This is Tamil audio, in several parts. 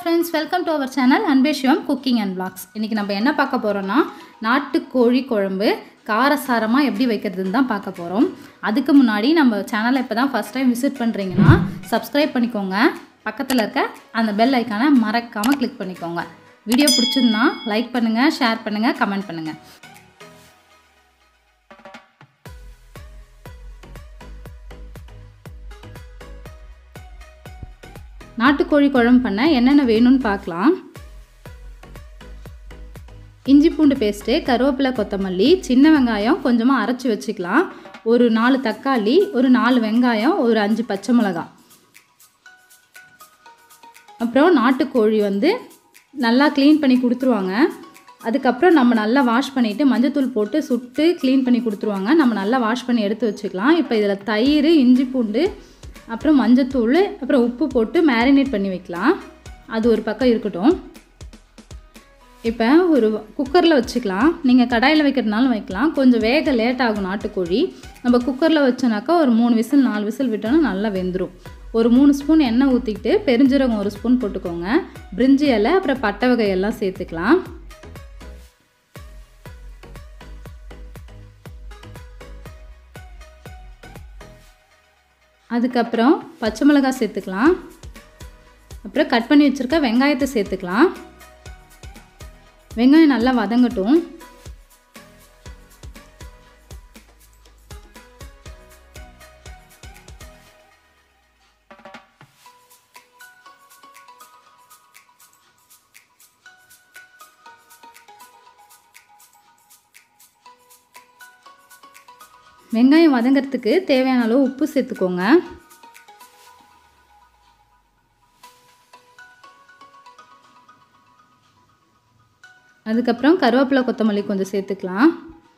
friends welcome to our channel Anbe Sivam cooking and blocks இன்றைக்கி நம்ம என்ன பார்க்க போகிறோன்னா நாட்டுக்கோழி குழம்பு காரசாரமாக எப்படி வைக்கிறதுன்னு தான் பார்க்க போகிறோம் அதுக்கு முன்னாடி நம்ம சேனலை இப்போ தான் ஃபஸ்ட் டைம் விசிட் பண்ணுறீங்கன்னா சப்ஸ்கிரைப் பண்ணிக்கோங்க பக்கத்தில் இருக்க அந்த பெல் ஐக்கானை மறக்காமல் கிளிக் பண்ணிக்கோங்க வீடியோ பிடிச்சிருந்தா லைக் பண்ணுங்கள் ஷேர் பண்ணுங்கள் கமெண்ட் பண்ணுங்கள் நாட்டுக்கோழி குழம்பு பண்ண என்னென்ன வேணும்னு பார்க்கலாம் இஞ்சி பூண்டு பேஸ்ட்டு கருவேப்பிலை கொத்தமல்லி சின்ன வெங்காயம் கொஞ்சமாக அரைச்சி வச்சுக்கலாம் ஒரு நாலு தக்காளி ஒரு நாலு வெங்காயம் ஒரு அஞ்சு பச்சை மிளகாய் அப்புறம் நாட்டுக்கோழி வந்து நல்லா க்ளீன் பண்ணி கொடுத்துருவாங்க அதுக்கப்புறம் நம்ம நல்லா வாஷ் பண்ணிவிட்டு மஞ்சத்தூள் போட்டு சுட்டு க்ளீன் பண்ணி கொடுத்துருவாங்க நம்ம நல்லா வாஷ் பண்ணி எடுத்து வச்சுக்கலாம் இப்போ இதில் தயிர் இஞ்சி பூண்டு அப்புறம் மஞ்சத்தூள் அப்புறம் உப்பு போட்டு மேரினேட் பண்ணி வைக்கலாம் அது ஒரு பக்கம் இருக்கட்டும் இப்போ ஒரு குக்கரில் வச்சுக்கலாம் நீங்கள் கடாயில் வைக்கிறதுனாலும் வைக்கலாம் கொஞ்சம் வேக லேட் ஆகும் நாட்டுக்கோழி நம்ம குக்கரில் வச்சோனாக்கா ஒரு மூணு விசில் நாலு விசில் விட்டோன்னா நல்லா வெந்துடும் ஒரு மூணு ஸ்பூன் எண்ணெய் ஊற்றிக்கிட்டு பெருஞ்சீரகம் ஒரு ஸ்பூன் போட்டுக்கோங்க பிரிஞ்சி இலை அப்புறம் பட்டை வகை எல்லாம் சேர்த்துக்கலாம் அதுக்கப்புறம் பச்சை மிளகாய் சேர்த்துக்கலாம் அப்புறம் கட் பண்ணி வச்சுருக்க வெங்காயத்தை சேர்த்துக்கலாம் வெங்காயம் நல்லா வதங்கட்டும் வெங்காயம் வதங்கிறதுக்கு தேவையான அளவு உப்பு சேர்த்துக்கோங்க அதுக்கப்புறம் கருவேப்பிலை கொத்தமல்லி கொஞ்சம் சேர்த்துக்கலாம்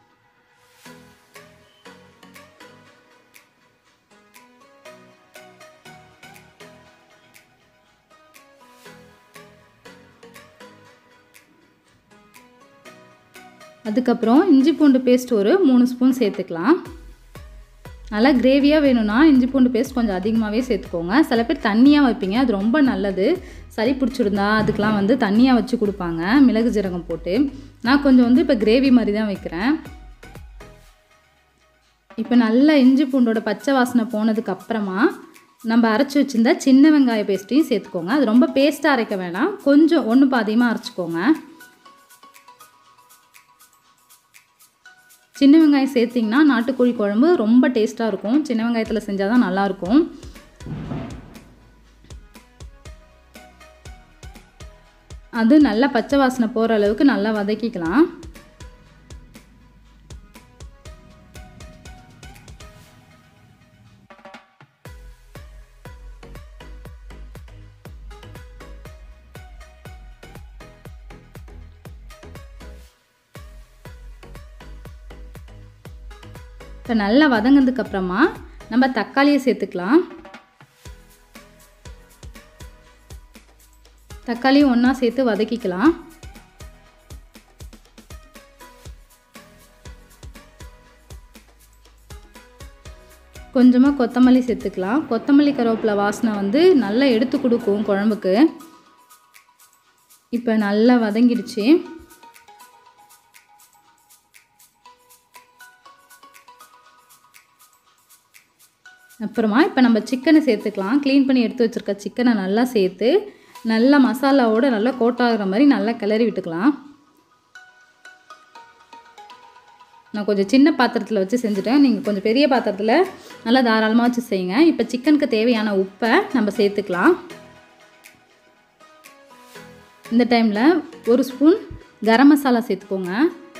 அதுக்கப்புறம் இஞ்சி பூண்டு பேஸ்ட் ஒரு மூணு ஸ்பூன் சேர்த்துக்கலாம் நல்லா கிரேவியாக வேணும்னா இஞ்சி பூண்டு பேஸ்ட் கொஞ்சம் அதிகமாகவே சேர்த்துக்கோங்க சில பேர் தண்ணியாக வைப்பீங்க அது ரொம்ப நல்லது சளி பிடிச்சிருந்தா அதுக்கெலாம் வந்து தண்ணியாக வச்சு கொடுப்பாங்க மிளகு ஜீரகம் போட்டு நான் கொஞ்சம் வந்து இப்போ கிரேவி மாதிரி தான் வைக்கிறேன் இப்போ நல்லா இஞ்சி பூண்டோட பச்சை வாசனை போனதுக்கு அப்புறமா நம்ம அரைச்சி வச்சுருந்த சின்ன வெங்காய பேஸ்ட்டையும் சேர்த்துக்கோங்க அது ரொம்ப பேஸ்ட்டாக அரைக்க வேணாம் கொஞ்சம் ஒன்று பாதியமாக அரைச்சிக்கோங்க சின்ன வெங்காயம் சேர்த்திங்கன்னா நாட்டுக்கோழி குழம்பு ரொம்ப டேஸ்ட்டாக இருக்கும் சின்ன வெங்காயத்தில் செஞ்சால் தான் நல்லாயிருக்கும் அது நல்லா பச்சை வாசனை போகிற அளவுக்கு நல்லா வதக்கிக்கலாம் இப்போ நல்லா வதங்கினதுக்கு அப்புறமா நம்ம தக்காளியை சேர்த்துக்கலாம் தக்காளியும் ஒன்றா சேர்த்து வதக்கிக்கலாம் கொஞ்சமாக கொத்தமல்லி சேர்த்துக்கலாம் கொத்தமல்லி கருவேப்பிலை வாசனை வந்து நல்லா எடுத்து கொடுக்கும் குழம்புக்கு இப்போ நல்லா வதங்கிடுச்சு அப்புறமா இப்போ நம்ம சிக்கனை சேர்த்துக்கலாம் க்ளீன் பண்ணி எடுத்து வச்சுருக்க சிக்கனை நல்லா சேர்த்து நல்லா மசாலாவோடு நல்லா கோட்டாகிற மாதிரி நல்லா கிளறி விட்டுக்கலாம் நான் கொஞ்சம் சின்ன பாத்திரத்தில் வச்சு செஞ்சுட்டேன் நீங்கள் கொஞ்சம் பெரிய பாத்திரத்தில் நல்லா தாராளமாக வச்சு செய்யுங்க இப்போ சிக்கனுக்கு தேவையான உப்பை நம்ம சேர்த்துக்கலாம் இந்த டைமில் ஒரு ஸ்பூன் கரம் மசாலா சேர்த்துக்கோங்க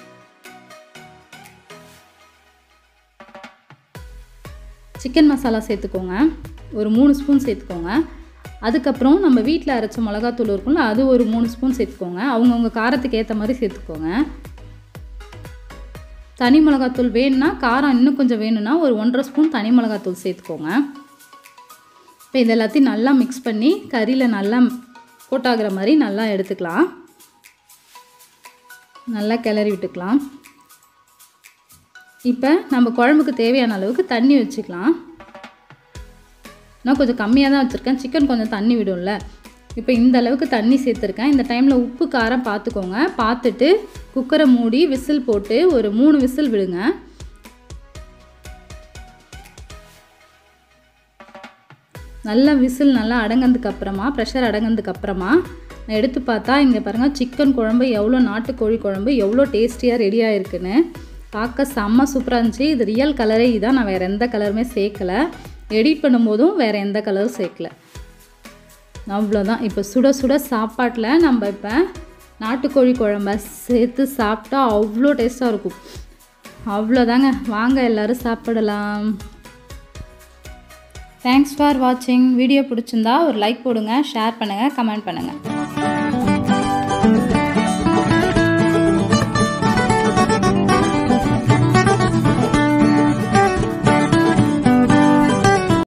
சிக்கன் மசாலா சேர்த்துக்கோங்க ஒரு மூணு ஸ்பூன் சேர்த்துக்கோங்க அதுக்கப்புறம் நம்ம வீட்டில் அரைச்ச மிளகாத்தூள் இருக்கும்ல அது ஒரு மூணு ஸ்பூன் சேர்த்துக்கோங்க அவங்கவுங்க காரத்துக்கு ஏற்ற மாதிரி சேர்த்துக்கோங்க தனி மிளகாத்தூள் வேணும்னா காரம் இன்னும் கொஞ்சம் வேணும்னா ஒரு ஒன்றரை ஸ்பூன் தனி மிளகாத்தூள் சேர்த்துக்கோங்க இப்போ இது எல்லாத்தையும் நல்லா மிக்ஸ் பண்ணி கறியில் நல்லா கோட்டாகிற மாதிரி நல்லா எடுத்துக்கலாம் நல்லா கிளறி விட்டுக்கலாம் இப்போ நம்ம குழம்புக்கு தேவையான அளவுக்கு தண்ணி வச்சுக்கலாம் நான் கொஞ்சம் கம்மியாக தான் வச்சுருக்கேன் சிக்கன் கொஞ்சம் தண்ணி விடும்ல இப்போ இந்த அளவுக்கு தண்ணி சேர்த்துருக்கேன் இந்த டைமில் உப்பு காரம் பார்த்துக்கோங்க பார்த்துட்டு குக்கரை மூடி விசில் போட்டு ஒரு மூணு விசில் விடுங்க நல்லா விசில் நல்லா அடங்கினதுக்கு அப்புறமா ப்ரெஷர் அடங்கினதுக்கு அப்புறமா நான் எடுத்து பார்த்தா இங்கே பாருங்கள் சிக்கன் குழம்பு எவ்வளோ நாட்டுக்கோழி குழம்பு எவ்வளோ டேஸ்டியாக ரெடி ஆகிருக்குன்னு பார்க்க செம்ம சூப்பராக இருந்துச்சு இது ரியல் கலரே இதான் நான் வேறு எந்த கலருமே சேர்க்கலை எடிட் பண்ணும்போதும் வேறு எந்த கலரும் சேர்க்கல அவ்வளோதான் இப்போ சுட சுட சாப்பாட்டில் நம்ம இப்போ நாட்டுக்கோழி குழம்ப சேர்த்து சாப்பிட்டா அவ்வளோ டேஸ்ட்டாக இருக்கும் அவ்வளோதாங்க வாங்க எல்லோரும் சாப்பிடலாம் தேங்க்ஸ் ஃபார் வாட்சிங் வீடியோ பிடிச்சிருந்தா ஒரு லைக் போடுங்க ஷேர் பண்ணுங்கள் கமெண்ட் பண்ணுங்கள்